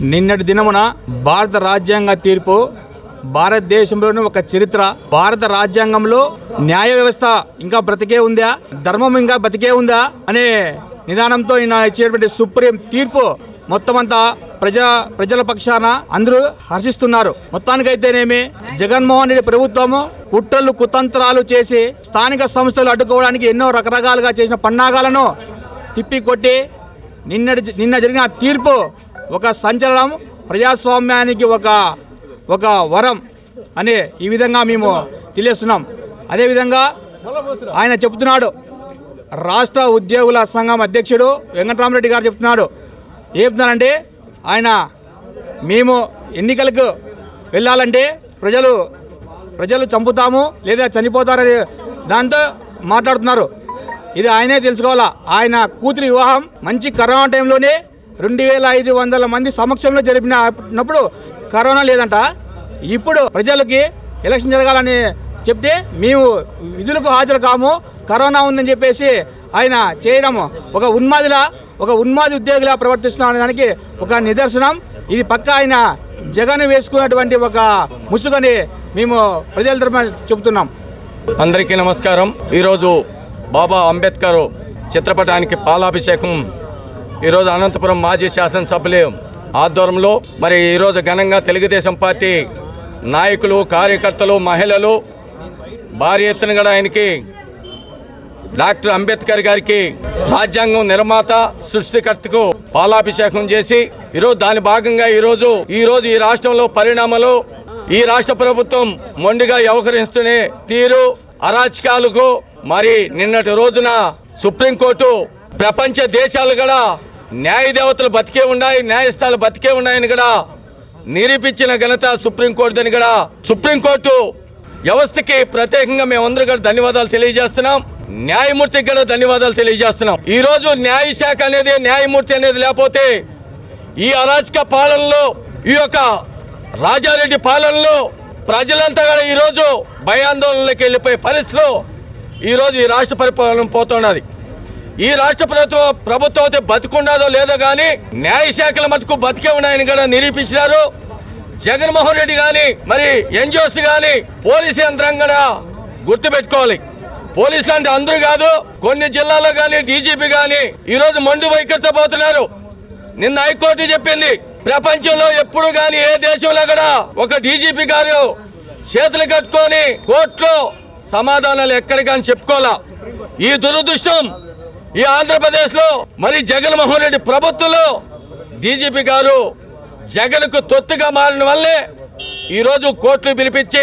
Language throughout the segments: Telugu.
నిన్నటి దినమున భారత రాజ్యాంగ తీర్పు భారతదేశంలోని ఒక చరిత్ర భారత రాజ్యాంగంలో న్యాయ వ్యవస్థ ఇంకా బ్రతికే ఉందా ధర్మం ఇంకా బతికే ఉందా అనే నిదానంతో నిన్న ఇచ్చేటువంటి సుప్రీం తీర్పు మొత్తం అంతా ప్రజా ప్రజల పక్షాన అందరూ హర్షిస్తున్నారు మొత్తానికైతేనేమి జగన్మోహన్ రెడ్డి ప్రభుత్వము కుట్రలు కుతంత్రాలు చేసి స్థానిక సంస్థలు అడ్డుకోవడానికి ఎన్నో రకరకాలుగా చేసిన పన్నాగాలను తిప్పికొట్టి నిన్నటి నిన్న జరిగిన తీర్పు ఒక సంచలనం ప్రజాస్వామ్యానికి ఒక ఒక వరం అని ఈ విధంగా మేము తెలియస్తున్నాం అదేవిధంగా ఆయన చెప్తున్నాడు రాష్ట్ర ఉద్యోగుల సంఘం అధ్యక్షుడు వెంకటరామరెడ్డి గారు చెప్తున్నాడు ఏం చెప్తున్నారంటే ఆయన మేము ఎన్నికలకు వెళ్ళాలంటే ప్రజలు ప్రజలు చంపుతాము లేదా చనిపోతారని దాంతో మాట్లాడుతున్నారు ఇది ఆయనే తెలుసుకోవాలా ఆయన కూతురి వివాహం మంచి కరోనా టైంలోనే రెండు వేల ఐదు వందల మంది సమక్షంలో జరిపినప్పుడు కరోనా లేదంట ఇప్పుడు ప్రజలకి ఎలక్షన్ జరగాలని చెప్తే మేము విధులకు హాజరు కాము కరోనా ఉందని చెప్పేసి ఆయన చేయడం ఒక ఉన్మాదిలా ఒక ఉన్మాది ఉద్యోగిలా ప్రవర్తిస్తున్న దానికి ఒక నిదర్శనం ఇది పక్క ఆయన జగన్ వేసుకున్నటువంటి ఒక ముసుగని మేము ప్రజల తరఫున చెబుతున్నాం అందరికీ నమస్కారం ఈరోజు బాబా అంబేద్కర్ చిత్రపటానికి పాలాభిషేకం ఈరోజు అనంతపురం మాజీ శాసనసభ్యులు ఆధ్వర్యంలో మరి ఈరోజు ఘనంగా తెలుగుదేశం పార్టీ నాయకులు కార్యకర్తలు మహిళలు భారీ ఎత్తున కూడా ఆయనకి డాక్టర్ అంబేద్కర్ గారికి రాజ్యాంగం నిర్మాత సృష్టికర్తకు పాలాభిషేకం చేసి ఈరోజు దాని భాగంగా ఈరోజు ఈ రోజు ఈ రాష్ట్రంలో పరిణామాలు ఈ రాష్ట్ర ప్రభుత్వం మొండిగా వ్యవహరిస్తున్న తీరు అరాచకాలకు మరి నిన్నటి రోజున సుప్రీంకోర్టు ప్రపంచ దేశాలు కూడా న్యాయ దేవతలు బతికే ఉన్నాయి న్యాయస్థానాలు బతికే ఉన్నాయని కూడా నిరూపించిన ఘనత సుప్రీంకోర్టుదని కూడా సుప్రీంకోర్టు వ్యవస్థకి ప్రత్యేకంగా మేమందరూ కూడా ధన్యవాదాలు తెలియజేస్తున్నాం న్యాయమూర్తికి కూడా ధన్యవాదాలు తెలియజేస్తున్నాం ఈ రోజు న్యాయశాఖ అనేది న్యాయమూర్తి అనేది లేకపోతే ఈ అరాచక పాలనలో ఈ యొక్క రాజారెడ్డి పాలనలో ప్రజలంతా కూడా ఈరోజు భయాందోళనలోకి వెళ్ళిపోయే పరిస్థితిలో ఈరోజు ఈ రాష్ట్ర పరిపాలన పోతున్నది ఈ రాష్ట్ర ప్రభుత్వం ప్రభుత్వం అయితే బతికుండదో లేదో కానీ న్యాయశాఖల మటుకు బతికే ఉన్నాయని కూడా నిరూపించినారు జగన్మోహన్ రెడ్డి కానీ మరి ఎన్జిఓస్ కానీ పోలీసు యంత్రాంగం కూడా గుర్తుపెట్టుకోవాలి పోలీసులు అంటే అందరూ కాదు కొన్ని జిల్లాల్లో కానీ డీజీపీ కానీ ఈరోజు మొండి వైఖరితో పోతున్నారు నిన్న హైకోర్టు చెప్పింది ప్రపంచంలో ఎప్పుడు కానీ ఏ దేశంలో కూడా ఒక డీజీపీ గారు చేతులు కట్టుకొని కోర్టులో సమాధానాలు ఎక్కడ కానీ చెప్పుకోవాలా ఈ దురదృష్టం ఈ ఆంధ్రప్రదేశ్ లో మరి జగన్మోహన్ రెడ్డి ప్రభుత్వంలో డీజీపీ గారు జగన్కు తొత్తుగా మారిన వల్లే ఈరోజు కోర్టులు పిలిపించి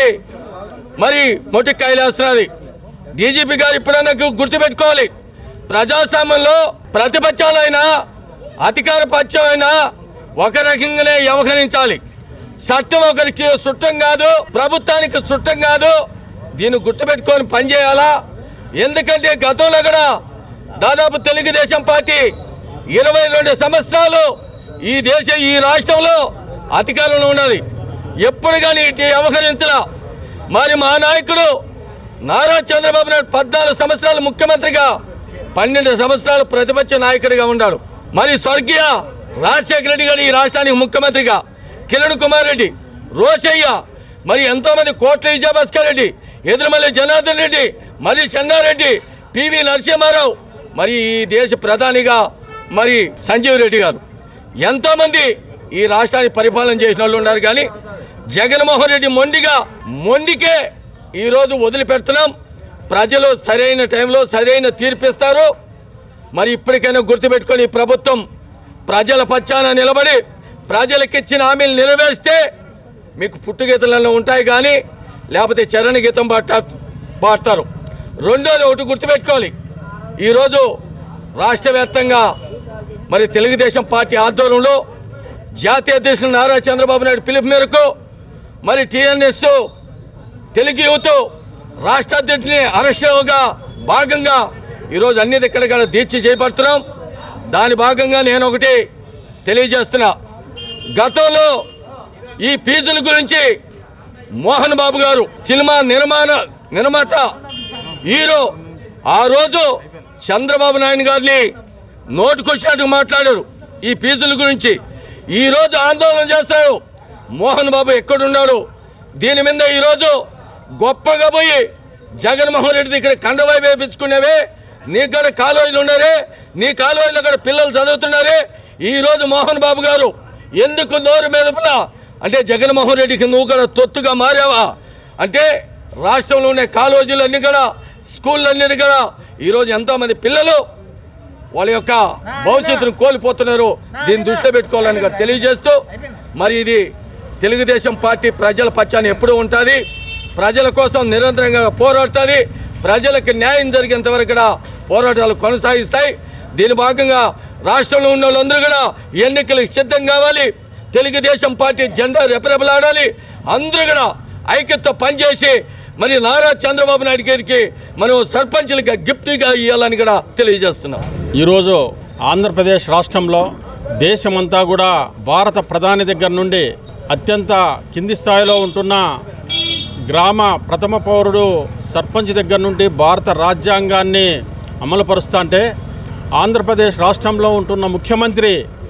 మరి మొటిక్కాయలు వేస్తున్నది డీజీపీ గారు ఇప్పుడైనా గు- గుర్తుపెట్టుకోవాలి ప్రజాస్వామ్యంలో ప్రతిపక్షాలైనా అధికార పక్షమైనా ఒక రకంగానే వ్యవహరించాలి చట్టం ఒకరికి చుట్టం కాదు ప్రభుత్వానికి చుట్టం కాదు దీన్ని గుర్తుపెట్టుకొని పనిచేయాలా ఎందుకంటే గతంలో కూడా దాదాపు తెలుగుదేశం పార్టీ ఇరవై రెండు సంవత్సరాలు ఈ దేశ ఈ రాష్ట్రంలో అధికారంలో ఉన్నది ఎప్పుడు కానీ ఇటు వ్యవహరించలా మరి మా నాయకుడు నారా చంద్రబాబు నాయుడు పద్నాలుగు సంవత్సరాలు ముఖ్యమంత్రిగా పన్నెండు సంవత్సరాలు ప్రతిపక్ష నాయకుడిగా ఉన్నాడు మరి స్వర్గీయ రాజశేఖర రెడ్డి గారు ఈ రాష్ట్రానికి ముఖ్యమంత్రిగా కిరణ్ కుమార్ రెడ్డి రోషయ్య మరి ఎంతో మంది కోట్ల విజయభాస్కర్ రెడ్డి ఎదురుమల్లి జనార్దన్ రెడ్డి మరి చెన్నారెడ్డి పివి నరసింహారావు మరి ఈ దేశ ప్రధానిగా మరి సంజీవ్ రెడ్డి గారు ఎంతోమంది ఈ రాష్ట్రాన్ని పరిపాలన చేసిన వాళ్ళు ఉన్నారు కానీ జగన్మోహన్ రెడ్డి మొండిగా మొండికే ఈరోజు వదిలిపెడుతున్నాం ప్రజలు సరైన టైంలో సరైన తీర్పిస్తారు మరి ఇప్పటికైనా గుర్తుపెట్టుకొని ఈ ప్రభుత్వం ప్రజల పచ్చాన నిలబడి ప్రజలకు ఇచ్చిన హామీలు నెరవేర్స్తే మీకు పుట్టుగీతలలో ఉంటాయి కానీ లేకపోతే చరణ గీతం పాట పాడతారు రెండోది ఒకటి గుర్తుపెట్టుకోవాలి ఈరోజు రాష్ట్ర వ్యాప్తంగా మరి తెలుగుదేశం పార్టీ ఆధ్వర్యంలో జాతీయ అధ్యక్షులు నారా చంద్రబాబు నాయుడు పిలుపు మేరకు మరి టీఎన్ఎస్ తెలుగు యువత రాష్ట్ర అధ్యక్షుని అరెస్టుగా భాగంగా ఈరోజు అన్ని దగ్గర దీక్ష చేపడుతున్నాం దాని భాగంగా నేను ఒకటి తెలియజేస్తున్నా గతంలో ఈ ఫీజుల గురించి మోహన్ బాబు గారు సినిమా నిర్మాణ నిర్మాత హీరో ఆ రోజు చంద్రబాబు నాయుడు గారిని నోటుకొచ్చినట్టు మాట్లాడారు ఈ ఫీజుల గురించి ఈరోజు ఆందోళన చేస్తాడు మోహన్ బాబు ఎక్కడున్నాడు దీని మీద ఈరోజు గొప్పగా పోయి జగన్మోహన్ రెడ్డి ఇక్కడ కండవై వేపించుకునేవే నీ కాడ కాలువలు ఉన్నారే నీ కాలువలో అక్కడ పిల్లలు చదువుతున్నారే ఈరోజు మోహన్ బాబు గారు ఎందుకు నోరు మీద అంటే జగన్మోహన్ రెడ్డికి నువ్వు కూడా తొత్తుగా మారావా అంటే రాష్ట్రంలో ఉండే కాలేజీలన్నీ కూడా స్కూళ్ళన్నీ కూడా ఈరోజు ఎంతోమంది పిల్లలు వాళ్ళ యొక్క భవిష్యత్తును కోల్పోతున్నారు దీన్ని దృష్టిలో పెట్టుకోవాలని కూడా తెలియజేస్తూ మరి ఇది తెలుగుదేశం పార్టీ ప్రజల పక్షాన్ని ఎప్పుడూ ఉంటుంది ప్రజల కోసం నిరంతరంగా పోరాడుతుంది ప్రజలకు న్యాయం జరిగేంత వరకు కూడా పోరాటాలు కొనసాగిస్తాయి దీని భాగంగా రాష్ట్రంలో ఉన్న వాళ్ళందరూ కూడా ఎన్నికలకు సిద్ధం కావాలి తెలుగుదేశం పార్టీ జెండా రెపరెపలాడాలి అందరూ కూడా ఐక్యతతో పనిచేసి మరి నారా చంద్రబాబు నాయుడు గారికి మనం సర్పంచులుగా గిఫ్ట్గా ఇవ్వాలని కూడా తెలియజేస్తున్నాం ఈరోజు ఆంధ్రప్రదేశ్ రాష్ట్రంలో దేశమంతా కూడా భారత ప్రధాని దగ్గర నుండి అత్యంత కింది స్థాయిలో ఉంటున్న గ్రామ ప్రథమ పౌరుడు సర్పంచ్ దగ్గర నుండి భారత రాజ్యాంగాన్ని అమలుపరుస్తా అంటే ఆంధ్రప్రదేశ్ రాష్ట్రంలో ఉంటున్న ముఖ్యమంత్రి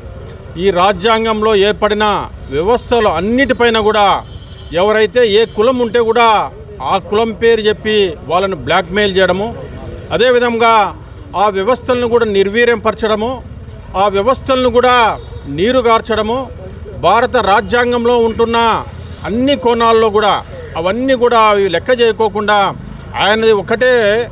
ఈ రాజ్యాంగంలో ఏర్పడిన వ్యవస్థలు అన్నిటిపైన కూడా ఎవరైతే ఏ కులం ఉంటే కూడా ఆ కులం పేరు చెప్పి వాళ్ళని బ్లాక్మెయిల్ చేయడము అదేవిధంగా ఆ వ్యవస్థలను కూడా నిర్వీర్యంపరచడము ఆ వ్యవస్థలను కూడా నీరుగార్చడము భారత రాజ్యాంగంలో ఉంటున్న అన్ని కోణాల్లో కూడా అవన్నీ కూడా అవి లెక్క చేయకోకుండా ఆయనది ఒకటే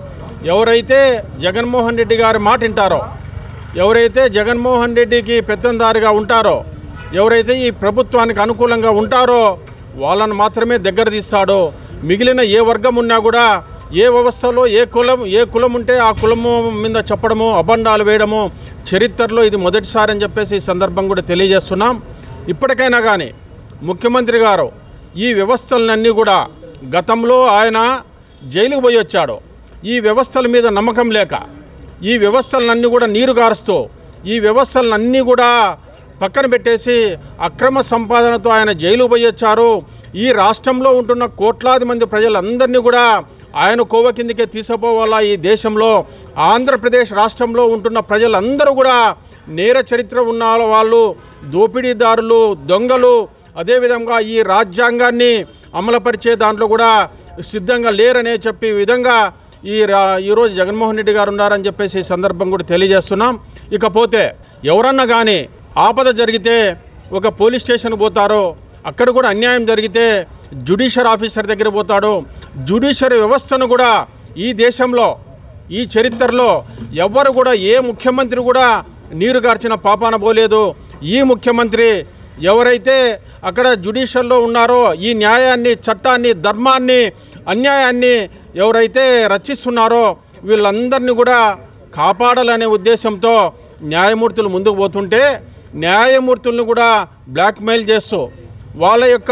ఎవరైతే జగన్మోహన్ రెడ్డి గారి మాట వింటారో ఎవరైతే జగన్మోహన్ రెడ్డికి పెత్తందారిగా ఉంటారో ఎవరైతే ఈ ప్రభుత్వానికి అనుకూలంగా ఉంటారో వాళ్ళను మాత్రమే దగ్గర తీస్తాడో మిగిలిన ఏ వర్గం ఉన్నా కూడా ఏ వ్యవస్థలో ఏ కులం ఏ కులం ఉంటే ఆ కులము మీద చెప్పడము అబండాలు వేయడము చరిత్రలో ఇది మొదటిసారి అని చెప్పేసి ఈ సందర్భం కూడా తెలియజేస్తున్నాం ఇప్పటికైనా కానీ ముఖ్యమంత్రి గారు ఈ వ్యవస్థలన్నీ కూడా గతంలో ఆయన జైలుకు పోయి వచ్చాడు ఈ వ్యవస్థల మీద నమ్మకం లేక ఈ వ్యవస్థలన్నీ కూడా నీరు గారుస్తూ ఈ వ్యవస్థలన్నీ కూడా పక్కన పెట్టేసి అక్రమ సంపాదనతో ఆయన జైలు పోయి వచ్చారు ఈ రాష్ట్రంలో ఉంటున్న కోట్లాది మంది ప్రజలందరినీ కూడా ఆయన కోవ కిందకే తీసుకుపోవాలా ఈ దేశంలో ఆంధ్రప్రదేశ్ రాష్ట్రంలో ఉంటున్న ప్రజలందరూ కూడా నేర చరిత్ర ఉన్న వాళ్ళు దోపిడీదారులు దొంగలు అదేవిధంగా ఈ రాజ్యాంగాన్ని అమలుపరిచే దాంట్లో కూడా సిద్ధంగా లేరనే చెప్పి విధంగా ఈ రా ఈరోజు జగన్మోహన్ రెడ్డి గారు ఉన్నారని చెప్పేసి ఈ సందర్భం కూడా తెలియజేస్తున్నాం ఇకపోతే ఎవరన్నా కానీ ఆపద జరిగితే ఒక పోలీస్ స్టేషన్ పోతారో అక్కడ కూడా అన్యాయం జరిగితే జుడిషియర్ ఆఫీసర్ దగ్గర పోతాడు జుడిషియరీ వ్యవస్థను కూడా ఈ దేశంలో ఈ చరిత్రలో ఎవ్వరు కూడా ఏ ముఖ్యమంత్రి కూడా నీరు గార్చిన పాపాన పోలేదు ఈ ముఖ్యమంత్రి ఎవరైతే అక్కడ జుడిషియల్లో ఉన్నారో ఈ న్యాయాన్ని చట్టాన్ని ధర్మాన్ని అన్యాయాన్ని ఎవరైతే రచిస్తున్నారో వీళ్ళందరినీ కూడా కాపాడాలనే ఉద్దేశంతో న్యాయమూర్తులు ముందుకు పోతుంటే న్యాయమూర్తులను కూడా బ్లాక్మెయిల్ చేస్తూ వాళ్ళ యొక్క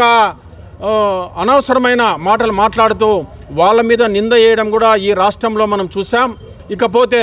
ఆ, అనవసరమైన మాటలు మాట్లాడుతూ వాళ్ళ మీద నింద వేయడం కూడా ఈ రాష్ట్రంలో మనం చూసాం ఇకపోతే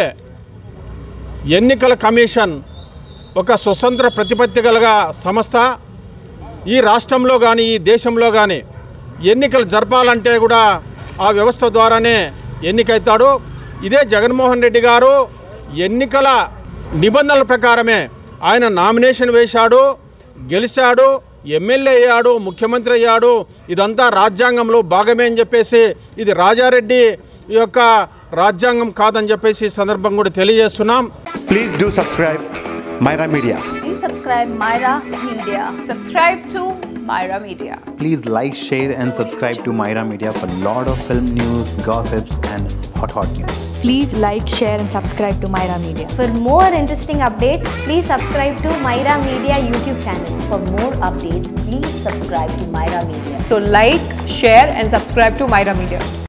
ఎన్నికల కమిషన్ ఒక స్వతంత్ర ప్రతిపత్తి గలగా సంస్థ ఈ రాష్ట్రంలో కానీ ఈ దేశంలో కానీ ఎన్నికలు జరపాలంటే కూడా ఆ వ్యవస్థ ద్వారానే ఎన్నికైతాడు ఇదే జగన్మోహన్ రెడ్డి గారు ఎన్నికల నిబంధనల ప్రకారమే ఆయన నామినేషన్ వేశాడు గెలిచాడు ఎమ్మెల్యే అయ్యాడు ముఖ్యమంత్రి అయ్యాడు ఇదంతా రాజ్యాంగంలో భాగమే అని చెప్పేసి ఇది రాజారెడ్డి యొక్క రాజ్యాంగం కాదని చెప్పేసి ఈ సందర్భం కూడా తెలియజేస్తున్నాం Please do subscribe Myra Media. Please subscribe Myra Media. Subscribe to Myra Media. Please like, share, and subscribe to Myra Media for lot of film news, gossips, and hot hot news. Please like, share, and subscribe to Myra Media. For more interesting updates, please subscribe to Myra Media YouTube channel. For more updates, please subscribe to Myra Media. So like, share and subscribe to Myra Media.